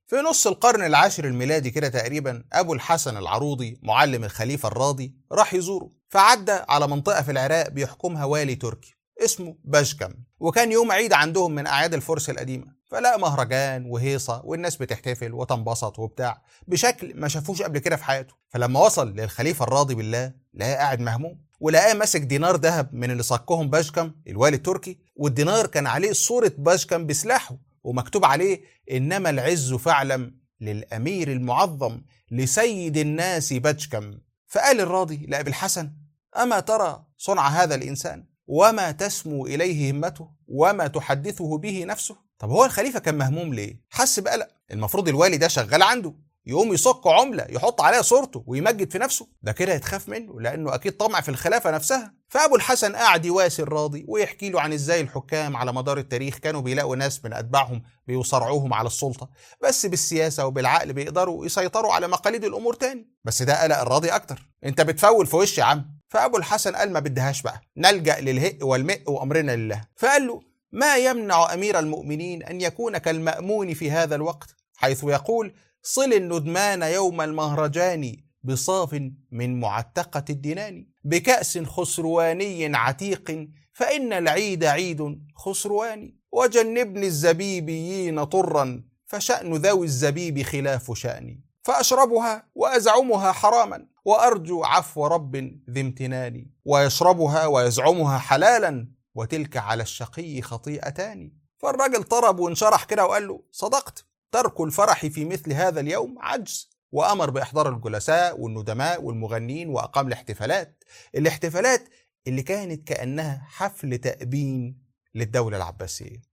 في نص القرن العاشر الميلادي كده تقريبا أبو الحسن العروضي معلم الخليفة الراضي راح يزوره فعدى على منطقة في العراق بيحكمها والي تركي اسمه باشكم وكان يوم عيد عندهم من أعياد الفرس القديمة فلقى مهرجان وهيصة والناس بتحتفل وتنبسط وبتاع بشكل ما شافوش قبل كده في حياته فلما وصل للخليفة الراضي بالله لقاه قاعد مهموم ولقاه ماسك دينار ذهب من اللي صكهم باشكم الوالي التركي والدينار كان عليه صورة باشكم بسلاحه ومكتوب عليه إنما العز فاعلم للأمير المعظم لسيد الناس باشكم فقال الراضي لأبي الحسن أما ترى صنع هذا الإنسان وما تسمو إليه همته وما تحدثه به نفسه طب هو الخليفة كان مهموم ليه؟ حس بقلق المفروض الوالي ده شغال عنده يقوم يصك عملة يحط عليها صورته ويمجد في نفسه ده كده يتخاف منه لأنه أكيد طمع في الخلافة نفسها فأبو الحسن قاعد يواسي الراضي ويحكي له عن إزاي الحكام على مدار التاريخ كانوا بيلاقوا ناس من أتباعهم بيصارعوهم على السلطة بس بالسياسة وبالعقل بيقدروا يسيطروا على مقاليد الأمور تاني بس ده قلق الراضي أكتر أنت بتفول في وش يا عم فأبو الحسن قال ما بدهاش بقى نلجأ للهق والمئ وأمرنا لله فقال له ما يمنع أمير المؤمنين أن يكون كالمأمون في هذا الوقت حيث يقول صل الندمان يوم المهرجان بصاف من معتقة الدنان بكأس خسرواني عتيق فإن العيد عيد خسرواني وجنبني الزبيبيين طرا فشأن ذوي الزبيب خلاف شأني فأشربها وأزعمها حراما وأرجو عفو رب ذي امتنان ويشربها ويزعمها حلالا وتلك على الشقي خطيئتان فالراجل طرب وانشرح كده وقال له صدقت ترك الفرح في مثل هذا اليوم عجز وأمر بإحضار الجلساء والندماء والمغنين وأقام الاحتفالات الاحتفالات اللي كانت كأنها حفل تأبين للدولة العباسية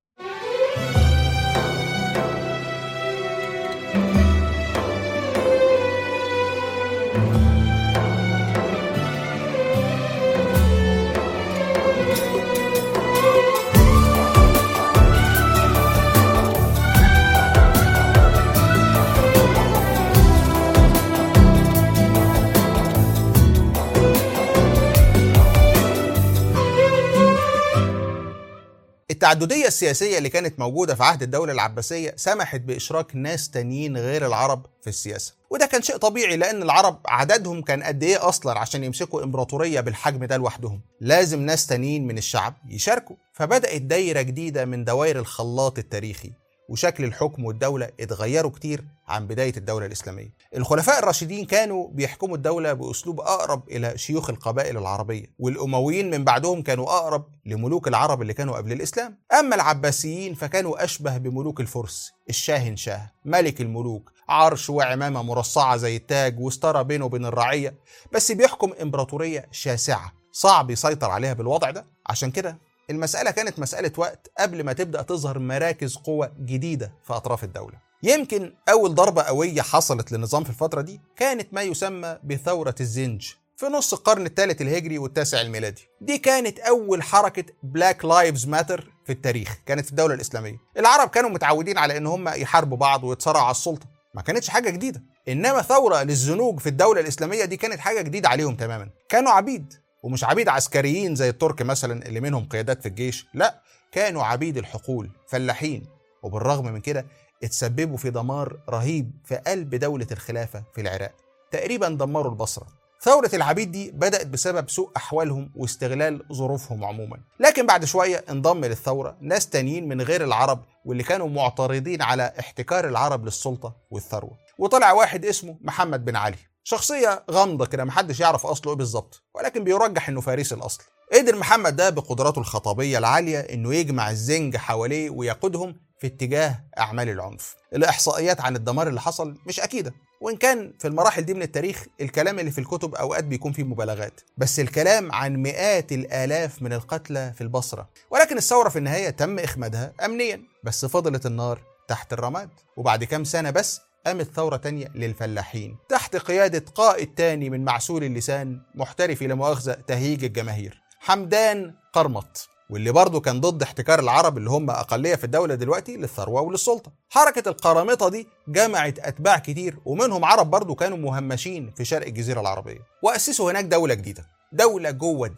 التعددية السياسية اللي كانت موجودة في عهد الدولة العباسية سمحت بإشراك ناس تانيين غير العرب في السياسة وده كان شيء طبيعي لأن العرب عددهم كان قد إيه أصلا عشان يمسكوا إمبراطورية بالحجم ده لوحدهم لازم ناس تانيين من الشعب يشاركوا فبدأت دايرة جديدة من دوائر الخلاط التاريخي وشكل الحكم والدولة اتغيروا كتير عن بداية الدولة الإسلامية الخلفاء الراشدين كانوا بيحكموا الدولة بأسلوب أقرب إلى شيوخ القبائل العربية والأمويين من بعدهم كانوا أقرب لملوك العرب اللي كانوا قبل الإسلام أما العباسيين فكانوا أشبه بملوك الفرس الشاهن شاه ملك الملوك عرش وعمامة مرصعة زي التاج وسترة بينه وبين الرعية بس بيحكم إمبراطورية شاسعة صعب يسيطر عليها بالوضع ده عشان كده المسألة كانت مسألة وقت قبل ما تبدأ تظهر مراكز قوة جديدة في أطراف الدولة يمكن أول ضربة قوية حصلت للنظام في الفترة دي كانت ما يسمى بثورة الزنج في نص القرن الثالث الهجري والتاسع الميلادي دي كانت أول حركة بلاك لايفز ماتر في التاريخ كانت في الدولة الإسلامية العرب كانوا متعودين على إن هم يحاربوا بعض ويتصارعوا على السلطة ما كانتش حاجة جديدة إنما ثورة للزنوج في الدولة الإسلامية دي كانت حاجة جديدة عليهم تماما كانوا عبيد ومش عبيد عسكريين زي الترك مثلا اللي منهم قيادات في الجيش لا كانوا عبيد الحقول فلاحين وبالرغم من كده اتسببوا في دمار رهيب في قلب دولة الخلافة في العراق تقريبا دمروا البصرة ثورة العبيد دي بدأت بسبب سوء أحوالهم واستغلال ظروفهم عموما لكن بعد شوية انضم للثورة ناس تانيين من غير العرب واللي كانوا معترضين على احتكار العرب للسلطة والثروة وطلع واحد اسمه محمد بن علي شخصية غامضة كده محدش يعرف أصله إيه بالظبط ولكن بيرجح إنه فارسي الأصل قدر محمد ده بقدراته الخطابية العالية إنه يجمع الزنج حواليه ويقودهم في اتجاه أعمال العنف الإحصائيات عن الدمار اللي حصل مش أكيدة وإن كان في المراحل دي من التاريخ الكلام اللي في الكتب أوقات بيكون فيه مبالغات بس الكلام عن مئات الآلاف من القتلى في البصرة ولكن الثورة في النهاية تم إخمادها أمنيا بس فضلت النار تحت الرماد وبعد كام سنة بس قامت ثورة تانية للفلاحين تحت قيادة قائد تاني من معسول اللسان محترف لا مؤاخذة تهيج الجماهير حمدان قرمط واللي برضه كان ضد احتكار العرب اللي هم أقلية في الدولة دلوقتي للثروة وللسلطة حركة القرامطة دي جمعت أتباع كتير ومنهم عرب برضه كانوا مهمشين في شرق الجزيرة العربية وأسسوا هناك دولة جديدة دولة جوه الدولة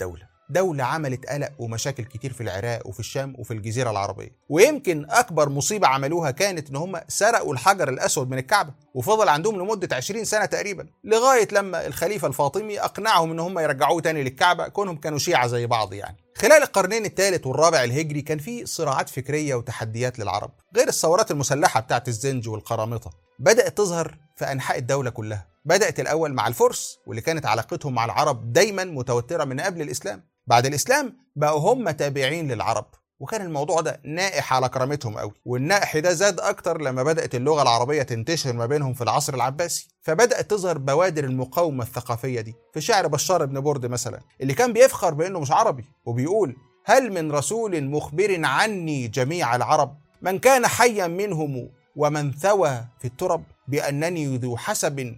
دولة عملت قلق ومشاكل كتير في العراق وفي الشام وفي الجزيرة العربية ويمكن أكبر مصيبة عملوها كانت إن هم سرقوا الحجر الأسود من الكعبة وفضل عندهم لمدة 20 سنة تقريبا لغاية لما الخليفة الفاطمي أقنعهم إن هم يرجعوه تاني للكعبة كونهم كانوا شيعة زي بعض يعني خلال القرنين الثالث والرابع الهجري كان في صراعات فكرية وتحديات للعرب غير الثورات المسلحة بتاعت الزنج والقرامطة بدأت تظهر في أنحاء الدولة كلها بدأت الأول مع الفرس واللي كانت علاقتهم مع العرب دايما متوترة من قبل الإسلام بعد الإسلام بقوا هم تابعين للعرب وكان الموضوع ده نائح على كرامتهم قوي والنائح ده زاد اكتر لما بدات اللغه العربيه تنتشر ما بينهم في العصر العباسي فبدات تظهر بوادر المقاومه الثقافيه دي في شعر بشار بن برد مثلا اللي كان بيفخر بانه مش عربي وبيقول هل من رسول مخبر عني جميع العرب من كان حيا منهم ومن ثوى في الترب بانني ذو حسب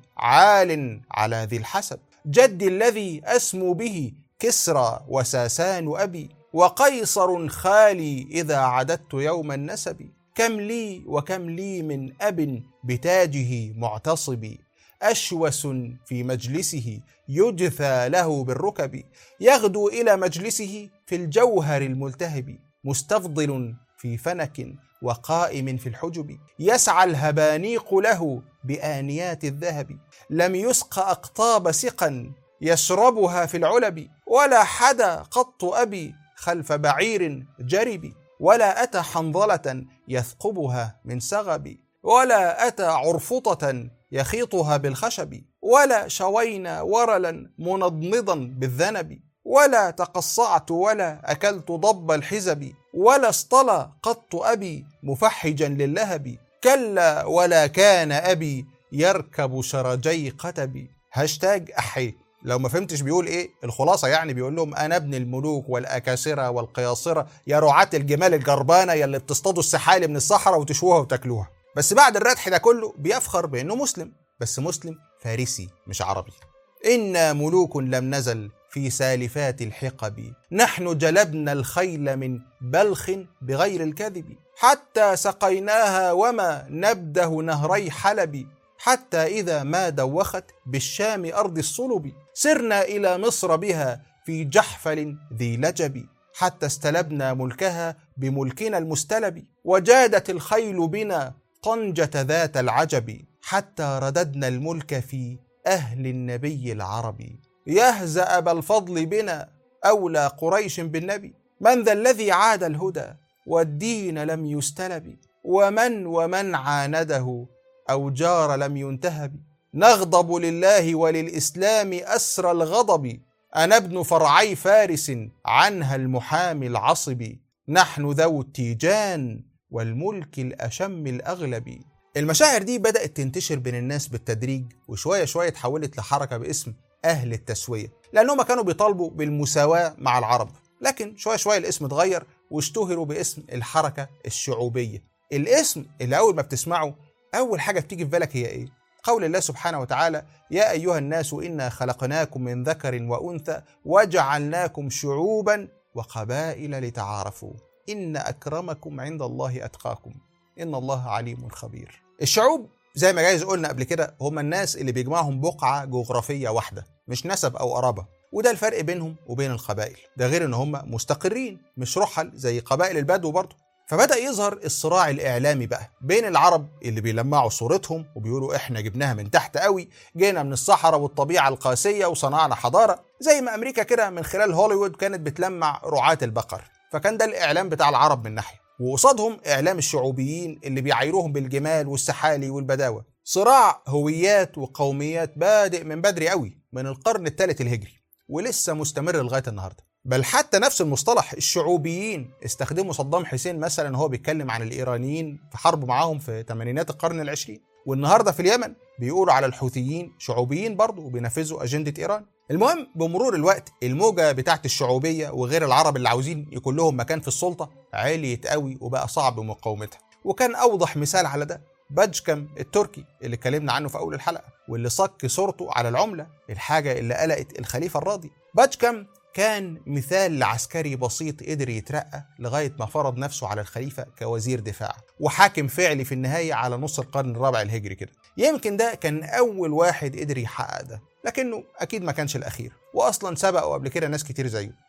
عال على ذي الحسب جدي الذي اسمو به كسرى وساسان ابي وقيصر خالي إذا عددت يوم النسب كم لي وكم لي من أب بتاجه معتصب أشوس في مجلسه يجثى له بالركب يغدو إلى مجلسه في الجوهر الملتهب مستفضل في فنك وقائم في الحجب يسعى الهبانيق له بآنيات الذهب لم يسق أقطاب سقا يشربها في العلب ولا حدا قط أبي خلف بعير جرب ولا أتى حنظلة يثقبها من سغب ولا أتى عرفطة يخيطها بالخشب ولا شوينا ورلا منضنضا بالذنب ولا تقصعت ولا أكلت ضب الحزب ولا اصطلى قط أبي مفحجا للهب كلا ولا كان أبي يركب شرجي قتب هاشتاج أحي لو ما فهمتش بيقول ايه الخلاصه يعني بيقول لهم انا ابن الملوك والاكاسره والقياصره يا رعاة الجمال الجربانه يا اللي بتصطادوا السحالي من الصحراء وتشوها وتاكلوها بس بعد الردح ده كله بيفخر بانه مسلم بس مسلم فارسي مش عربي انا ملوك لم نزل في سالفات الحقب نحن جلبنا الخيل من بلخ بغير الكذب حتى سقيناها وما نبده نهري حلب حتى إذا ما دوخت بالشام أرض الصلب سرنا إلى مصر بها في جحفل ذي لجب حتى استلبنا ملكها بملكنا المستلب وجادت الخيل بنا طنجة ذات العجب حتى رددنا الملك في أهل النبي العربي يهزأ أبا الفضل بنا أولى قريش بالنبي من ذا الذي عاد الهدى والدين لم يستلب ومن ومن عانده أو جار لم ينتهب نغضب لله وللإسلام أسر الغضب أنا ابن فرعي فارس عنها المحامي العصب نحن ذو التيجان والملك الأشم الأغلب المشاعر دي بدأت تنتشر بين الناس بالتدريج وشوية شوية اتحولت لحركة باسم أهل التسوية لأنهم كانوا بيطالبوا بالمساواة مع العرب لكن شوية شوية الاسم اتغير واشتهروا باسم الحركة الشعوبية الاسم اللي أول ما بتسمعه أول حاجة بتيجي في بالك هي إيه؟ قول الله سبحانه وتعالى يا أيها الناس إنا خلقناكم من ذكر وأنثى وجعلناكم شعوبا وقبائل لتعارفوا إن أكرمكم عند الله أتقاكم إن الله عليم خبير الشعوب زي ما جايز قلنا قبل كده هم الناس اللي بيجمعهم بقعة جغرافية واحدة مش نسب أو قرابة وده الفرق بينهم وبين القبائل ده غير ان هم مستقرين مش رحل زي قبائل البدو برضه فبدأ يظهر الصراع الإعلامي بقى بين العرب اللي بيلمعوا صورتهم وبيقولوا إحنا جبناها من تحت قوي جينا من الصحراء والطبيعة القاسية وصنعنا حضارة زي ما أمريكا كده من خلال هوليوود كانت بتلمع رعاة البقر فكان ده الإعلام بتاع العرب من ناحية وقصادهم إعلام الشعوبيين اللي بيعايروهم بالجمال والسحالي والبداوة صراع هويات وقوميات بادئ من بدري قوي من القرن الثالث الهجري ولسه مستمر لغاية النهارده بل حتى نفس المصطلح الشعوبيين استخدمه صدام حسين مثلا وهو بيتكلم عن الايرانيين في حرب معاهم في ثمانينات القرن العشرين والنهارده في اليمن بيقولوا على الحوثيين شعوبيين برضه وبينفذوا اجنده ايران المهم بمرور الوقت الموجه بتاعت الشعوبيه وغير العرب اللي عاوزين يكون لهم مكان في السلطه عليت قوي وبقى صعب مقاومتها وكان اوضح مثال على ده باجكم التركي اللي اتكلمنا عنه في اول الحلقه واللي صك صورته على العمله الحاجه اللي قلقت الخليفه الراضي باجكم كان مثال لعسكري بسيط قدر يترقى لغاية ما فرض نفسه على الخليفة كوزير دفاع وحاكم فعلي في النهاية على نص القرن الرابع الهجري كده يمكن ده كان أول واحد قدر يحقق ده لكنه أكيد ما كانش الأخير وأصلا سبقه قبل كده ناس كتير زيه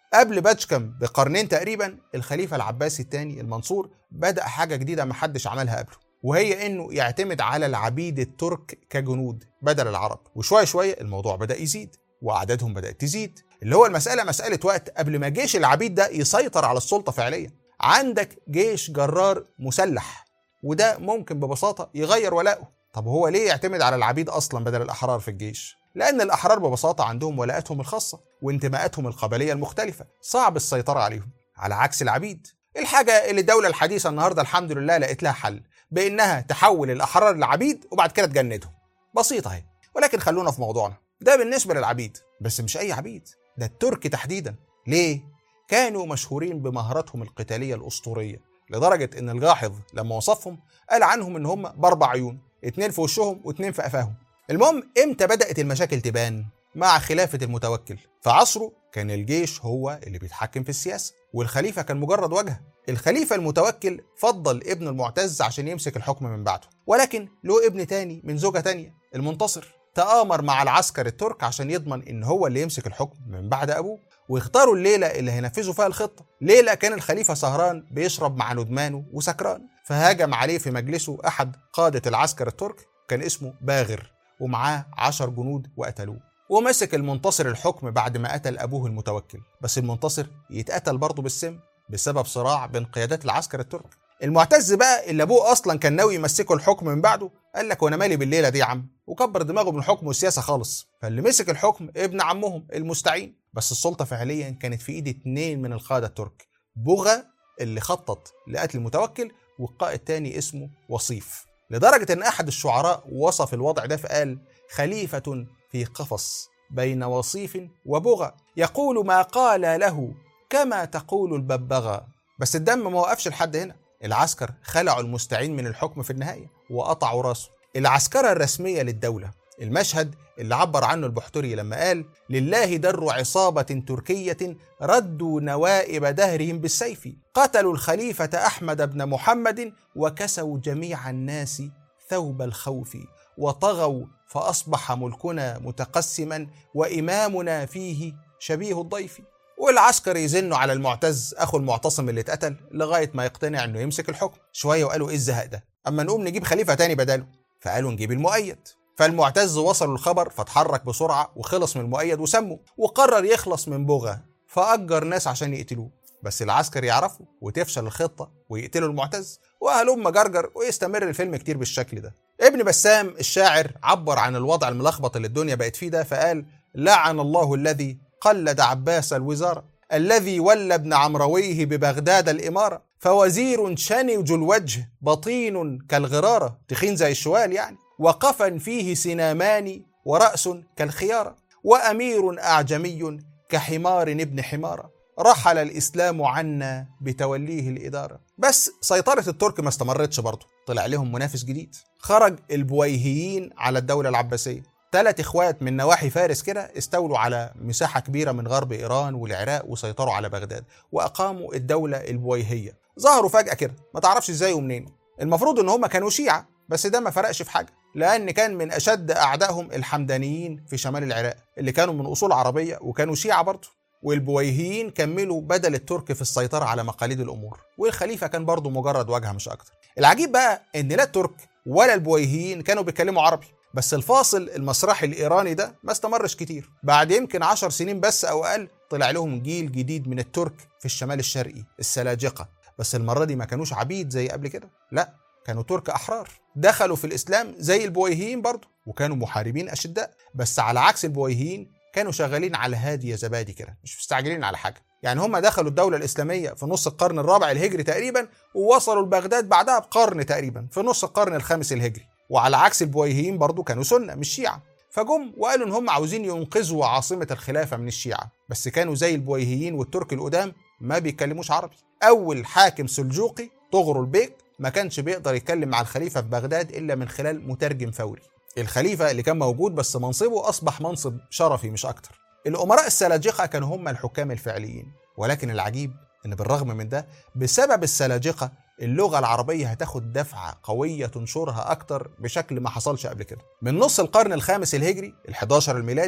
قبل باتشكم بقرنين تقريبا الخليفه العباسي الثاني المنصور بدا حاجه جديده ما حدش عملها قبله وهي انه يعتمد على العبيد الترك كجنود بدل العرب وشويه شويه الموضوع بدا يزيد واعدادهم بدات تزيد اللي هو المساله مساله وقت قبل ما جيش العبيد ده يسيطر على السلطه فعليا عندك جيش جرار مسلح وده ممكن ببساطه يغير ولاءه طب هو ليه يعتمد على العبيد اصلا بدل الاحرار في الجيش لان الاحرار ببساطه عندهم ولاءاتهم الخاصه وانتماءاتهم القبليه المختلفه صعب السيطره عليهم على عكس العبيد الحاجه اللي الدوله الحديثه النهارده الحمد لله لقيت لها حل بانها تحول الاحرار لعبيد وبعد كده تجندهم بسيطه اهي ولكن خلونا في موضوعنا ده بالنسبه للعبيد بس مش اي عبيد ده الترك تحديدا ليه كانوا مشهورين بمهاراتهم القتاليه الاسطوريه لدرجه ان الجاحظ لما وصفهم قال عنهم ان هم باربع عيون اتنين في وشهم واتنين في قفاهم المهم امتى بدات المشاكل تبان مع خلافه المتوكل في عصره كان الجيش هو اللي بيتحكم في السياسه والخليفه كان مجرد وجهه الخليفه المتوكل فضل ابن المعتز عشان يمسك الحكم من بعده ولكن له ابن تاني من زوجه تانيه المنتصر تآمر مع العسكر الترك عشان يضمن ان هو اللي يمسك الحكم من بعد ابوه واختاروا الليله اللي هينفذوا فيها الخطه ليله كان الخليفه سهران بيشرب مع ندمانه وسكران فهاجم عليه في مجلسه احد قاده العسكر الترك كان اسمه باغر ومعاه عشر جنود وقتلوه ومسك المنتصر الحكم بعد ما قتل ابوه المتوكل بس المنتصر يتقتل برضه بالسم بسبب صراع بين قيادات العسكر الترك المعتز بقى اللي ابوه اصلا كان ناوي يمسكه الحكم من بعده قال لك وانا مالي بالليله دي يا عم وكبر دماغه من الحكم والسياسه خالص فاللي مسك الحكم ابن عمهم المستعين بس السلطه فعليا كانت في ايد اتنين من القاده الترك بوغا اللي خطط لقتل المتوكل والقائد تاني اسمه وصيف لدرجه ان احد الشعراء وصف الوضع ده فقال خليفه في قفص بين وصيف وبغى يقول ما قال له كما تقول الببغاء بس الدم ما وقفش لحد هنا العسكر خلعوا المستعين من الحكم في النهاية وقطعوا راسه العسكرة الرسمية للدولة المشهد اللي عبر عنه البحتري لما قال لله در عصابة تركية ردوا نوائب دهرهم بالسيف قتلوا الخليفة أحمد بن محمد وكسوا جميع الناس ثوب الخوف وطغوا فأصبح ملكنا متقسما وإمامنا فيه شبيه الضيف والعسكر يزنوا على المعتز اخو المعتصم اللي اتقتل لغايه ما يقتنع انه يمسك الحكم شويه وقالوا ايه الزهق ده اما نقوم نجيب خليفه تاني بداله فقالوا نجيب المؤيد فالمعتز وصلوا الخبر فاتحرك بسرعه وخلص من المؤيد وسمه وقرر يخلص من بوغا فاجر ناس عشان يقتلوه بس العسكر يعرفوا وتفشل الخطه ويقتلوا المعتز واهلهم جرجر ويستمر الفيلم كتير بالشكل ده ابن بسام الشاعر عبر عن الوضع الملخبط اللي الدنيا بقت فيه ده فقال لعن الله الذي قلد عباس الوزارة الذي ولى ابن عمرويه ببغداد الإمارة فوزير شنج الوجه بطين كالغرارة تخين زي الشوال يعني وقفا فيه سنامان ورأس كالخيارة وأمير أعجمي كحمار ابن حمارة رحل الإسلام عنا بتوليه الإدارة بس سيطرة الترك ما استمرتش برضه طلع لهم منافس جديد خرج البويهيين على الدولة العباسية ثلاث اخوات من نواحي فارس كده استولوا على مساحه كبيره من غرب ايران والعراق وسيطروا على بغداد واقاموا الدوله البويهيه ظهروا فجاه كده ما تعرفش ازاي ومنين المفروض ان هم كانوا شيعه بس ده ما فرقش في حاجه لان كان من اشد اعدائهم الحمدانيين في شمال العراق اللي كانوا من اصول عربيه وكانوا شيعه برضه والبويهيين كملوا بدل الترك في السيطره على مقاليد الامور والخليفه كان برضه مجرد واجهه مش اكتر العجيب بقى ان لا الترك ولا البويهيين كانوا بيتكلموا عربي بس الفاصل المسرحي الايراني ده ما استمرش كتير بعد يمكن عشر سنين بس او اقل طلع لهم جيل جديد من الترك في الشمال الشرقي السلاجقه بس المره دي ما كانوش عبيد زي قبل كده لا كانوا ترك احرار دخلوا في الاسلام زي البويهيين برضه وكانوا محاربين اشداء بس على عكس البويهيين كانوا شغالين على هادي يا زبادي كده مش مستعجلين على حاجه يعني هم دخلوا الدولة الإسلامية في نص القرن الرابع الهجري تقريبا ووصلوا لبغداد بعدها بقرن تقريبا في نص القرن الخامس الهجري وعلى عكس البويهيين برضو كانوا سنة مش شيعة فجم وقالوا ان هم عاوزين ينقذوا عاصمة الخلافة من الشيعة بس كانوا زي البويهيين والترك القدام ما بيتكلموش عربي أول حاكم سلجوقي طغرل البيك ما كانش بيقدر يتكلم مع الخليفة في بغداد إلا من خلال مترجم فوري الخليفة اللي كان موجود بس منصبه أصبح منصب شرفي مش أكتر الأمراء السلاجقة كانوا هم الحكام الفعليين ولكن العجيب إن بالرغم من ده بسبب السلاجقة اللغة العربية هتاخد دفعة قوية تنشرها أكتر بشكل ما حصلش قبل كده من نص القرن الخامس الهجري ال11 الميلادي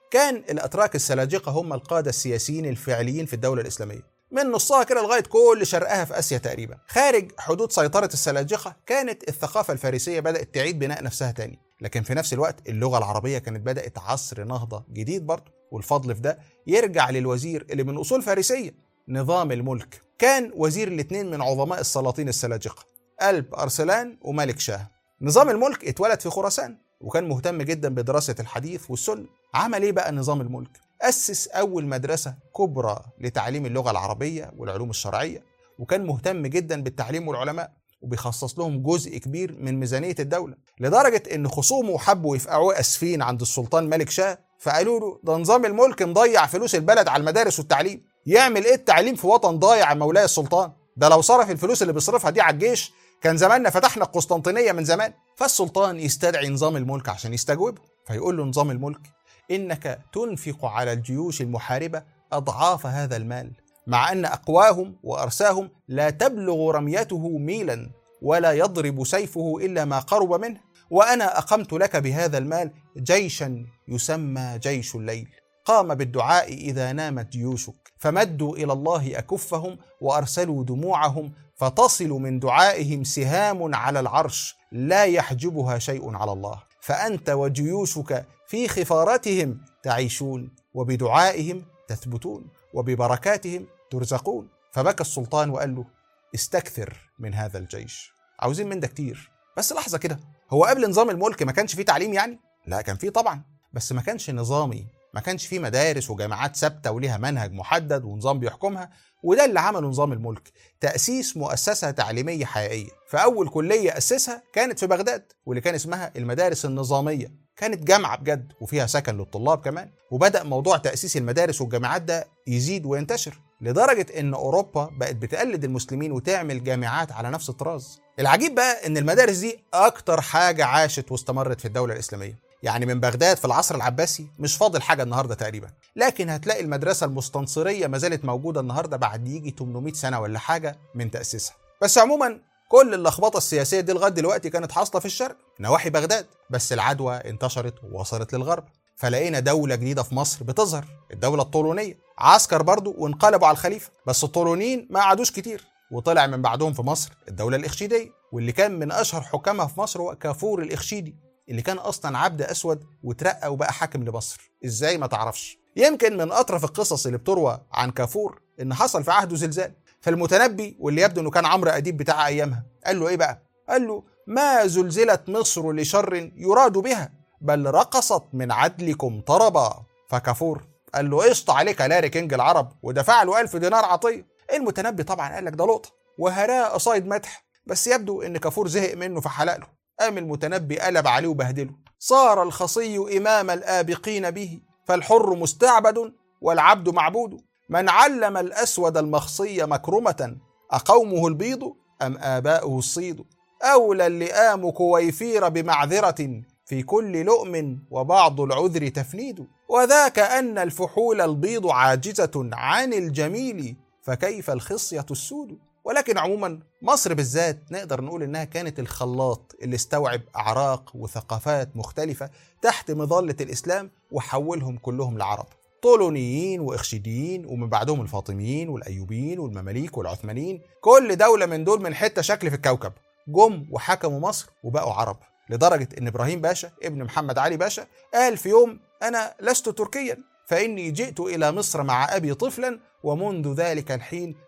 كان الاتراك السلاجقه هم القاده السياسيين الفعليين في الدوله الاسلاميه من نصها كده لغايه كل شرقها في اسيا تقريبا خارج حدود سيطره السلاجقه كانت الثقافه الفارسيه بدات تعيد بناء نفسها تاني لكن في نفس الوقت اللغه العربيه كانت بدات عصر نهضه جديد برضه والفضل في ده يرجع للوزير اللي من اصول فارسيه نظام الملك كان وزير الاثنين من عظماء السلاطين السلاجقه قلب ارسلان وملك شاه نظام الملك اتولد في خراسان وكان مهتم جدا بدراسه الحديث والسنه عمل ايه بقى نظام الملك أسس أول مدرسة كبرى لتعليم اللغة العربية والعلوم الشرعية وكان مهتم جدا بالتعليم والعلماء وبيخصص لهم جزء كبير من ميزانية الدولة لدرجة إن خصومه حبوا يفقعوه أسفين عند السلطان ملك شاه فقالوا له ده نظام الملك مضيع فلوس البلد على المدارس والتعليم يعمل إيه التعليم في وطن ضايع مولاي السلطان ده لو صرف الفلوس اللي بيصرفها دي على الجيش كان زماننا فتحنا القسطنطينية من زمان فالسلطان يستدعي نظام الملك عشان يستجوبه فيقول له نظام الملك انك تنفق على الجيوش المحاربه اضعاف هذا المال مع ان اقواهم وارساهم لا تبلغ رميته ميلا ولا يضرب سيفه الا ما قرب منه وانا اقمت لك بهذا المال جيشا يسمى جيش الليل قام بالدعاء اذا نامت جيوشك فمدوا الى الله اكفهم وارسلوا دموعهم فتصل من دعائهم سهام على العرش لا يحجبها شيء على الله فانت وجيوشك في خفارتهم تعيشون وبدعائهم تثبتون وببركاتهم ترزقون فبكى السلطان وقال له استكثر من هذا الجيش عاوزين من ده كتير بس لحظة كده هو قبل نظام الملك ما كانش فيه تعليم يعني؟ لا كان فيه طبعا بس ما كانش نظامي ما كانش فيه مدارس وجامعات ثابته وليها منهج محدد ونظام بيحكمها وده اللي عمله نظام الملك تأسيس مؤسسة تعليمية حقيقية فأول كلية أسسها كانت في بغداد واللي كان اسمها المدارس النظامية كانت جامعة بجد وفيها سكن للطلاب كمان وبدأ موضوع تأسيس المدارس والجامعات ده يزيد وينتشر لدرجة إن أوروبا بقت بتقلد المسلمين وتعمل جامعات على نفس الطراز العجيب بقى إن المدارس دي أكتر حاجة عاشت واستمرت في الدولة الإسلامية يعني من بغداد في العصر العباسي مش فاضل حاجه النهارده تقريبا لكن هتلاقي المدرسه المستنصريه ما زالت موجوده النهارده بعد يجي 800 سنه ولا حاجه من تاسيسها بس عموما كل اللخبطه السياسيه دي لغايه دلوقتي كانت حاصله في الشرق نواحي بغداد بس العدوى انتشرت ووصلت للغرب فلقينا دولة جديدة في مصر بتظهر الدولة الطولونية عسكر برضو وانقلبوا على الخليفة بس الطولونيين ما قعدوش كتير وطلع من بعدهم في مصر الدولة الإخشيدية واللي كان من أشهر حكامها في مصر هو كافور الإخشيدي اللي كان اصلا عبد اسود وترقى وبقى حاكم لمصر ازاي ما تعرفش يمكن من اطرف القصص اللي بتروى عن كافور ان حصل في عهده زلزال فالمتنبي واللي يبدو انه كان عمرو اديب بتاع ايامها قال له ايه بقى قال له ما زلزلت مصر لشر يراد بها بل رقصت من عدلكم طربا فكافور قال له قشط عليك لاري كينج العرب ودفع له ألف دينار عطيه المتنبي طبعا قال لك ده لقطه وهراه قصايد مدح بس يبدو ان كافور زهق منه فحلق له قام المتنبي قلب عليه وبهدله صار الخصي إمام الآبقين به فالحر مستعبد والعبد معبود من علم الأسود المخصي مكرمة أقومه البيض أم آباؤه الصيد أولى اللئام كويفير بمعذرة في كل لؤم وبعض العذر تفنيد وذاك أن الفحول البيض عاجزة عن الجميل فكيف الخصية السود ولكن عموما مصر بالذات نقدر نقول انها كانت الخلاط اللي استوعب اعراق وثقافات مختلفه تحت مظله الاسلام وحولهم كلهم لعرب طولونيين واخشيديين ومن بعدهم الفاطميين والايوبيين والمماليك والعثمانيين كل دوله من دول من حته شكل في الكوكب جم وحكموا مصر وبقوا عرب لدرجه ان ابراهيم باشا ابن محمد علي باشا قال في يوم انا لست تركيا فاني جئت الى مصر مع ابي طفلا ومنذ ذلك الحين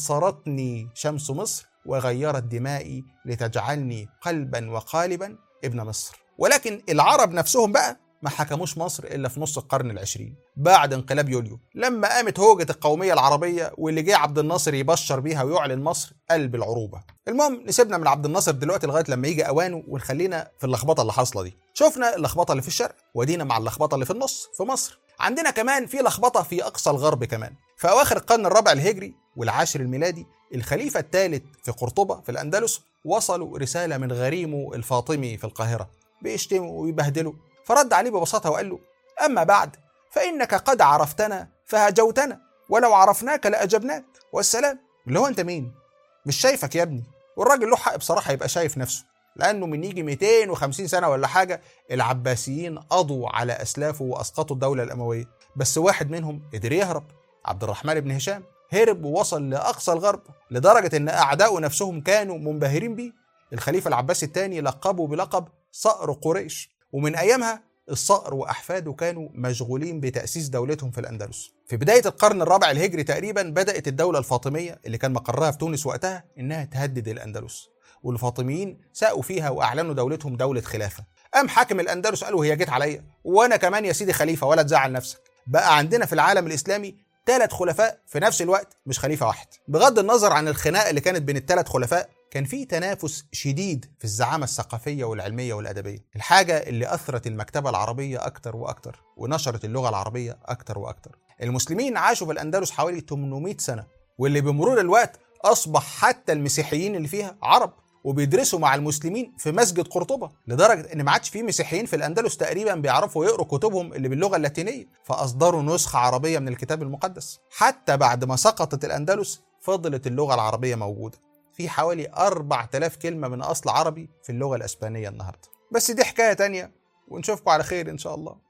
مصرتني شمس مصر وغيرت دمائي لتجعلني قلبا وقالبا ابن مصر ولكن العرب نفسهم بقى ما حكموش مصر الا في نص القرن العشرين بعد انقلاب يوليو لما قامت هوجة القومية العربية واللي جه عبد الناصر يبشر بيها ويعلن مصر قلب العروبة المهم نسيبنا من عبد الناصر دلوقتي لغاية لما يجي اوانه ونخلينا في اللخبطة اللي حاصلة دي شفنا اللخبطة اللي في الشرق ودينا مع اللخبطة اللي في النص في مصر عندنا كمان في لخبطة في أقصى الغرب كمان في أواخر القرن الرابع الهجري والعاشر الميلادي الخليفة الثالث في قرطبة في الأندلس وصلوا رسالة من غريمه الفاطمي في القاهرة بيشتموا ويبهدلوا فرد عليه ببساطة وقال له أما بعد فإنك قد عرفتنا فهجوتنا ولو عرفناك لأجبناك والسلام اللي هو أنت مين؟ مش شايفك يا ابني والراجل له حق بصراحة يبقى شايف نفسه لانه من يجي 250 سنه ولا حاجه العباسيين قضوا على اسلافه واسقطوا الدوله الامويه بس واحد منهم قدر يهرب عبد الرحمن بن هشام هرب ووصل لاقصى الغرب لدرجه ان اعداؤه نفسهم كانوا منبهرين بيه الخليفه العباسي الثاني لقبه بلقب صقر قريش ومن ايامها الصقر واحفاده كانوا مشغولين بتاسيس دولتهم في الاندلس في بدايه القرن الرابع الهجري تقريبا بدات الدوله الفاطميه اللي كان مقرها في تونس وقتها انها تهدد الاندلس والفاطميين ساقوا فيها واعلنوا دولتهم دوله خلافه قام حاكم الاندلس قالوا هي جت عليا وانا كمان يا سيدي خليفه ولا تزعل نفسك بقى عندنا في العالم الاسلامي ثلاث خلفاء في نفس الوقت مش خليفه واحد بغض النظر عن الخناقه اللي كانت بين الثلاث خلفاء كان في تنافس شديد في الزعامة الثقافية والعلمية والأدبية الحاجة اللي أثرت المكتبة العربية أكتر وأكتر ونشرت اللغة العربية أكتر وأكتر المسلمين عاشوا في الأندلس حوالي 800 سنة واللي بمرور الوقت أصبح حتى المسيحيين اللي فيها عرب وبيدرسوا مع المسلمين في مسجد قرطبة لدرجة ان ما عادش في مسيحيين في الاندلس تقريبا بيعرفوا يقروا كتبهم اللي باللغة اللاتينية فاصدروا نسخة عربية من الكتاب المقدس حتى بعد ما سقطت الاندلس فضلت اللغة العربية موجودة في حوالي 4000 كلمة من أصل عربي في اللغة الأسبانية النهاردة بس دي حكاية تانية ونشوفكم على خير إن شاء الله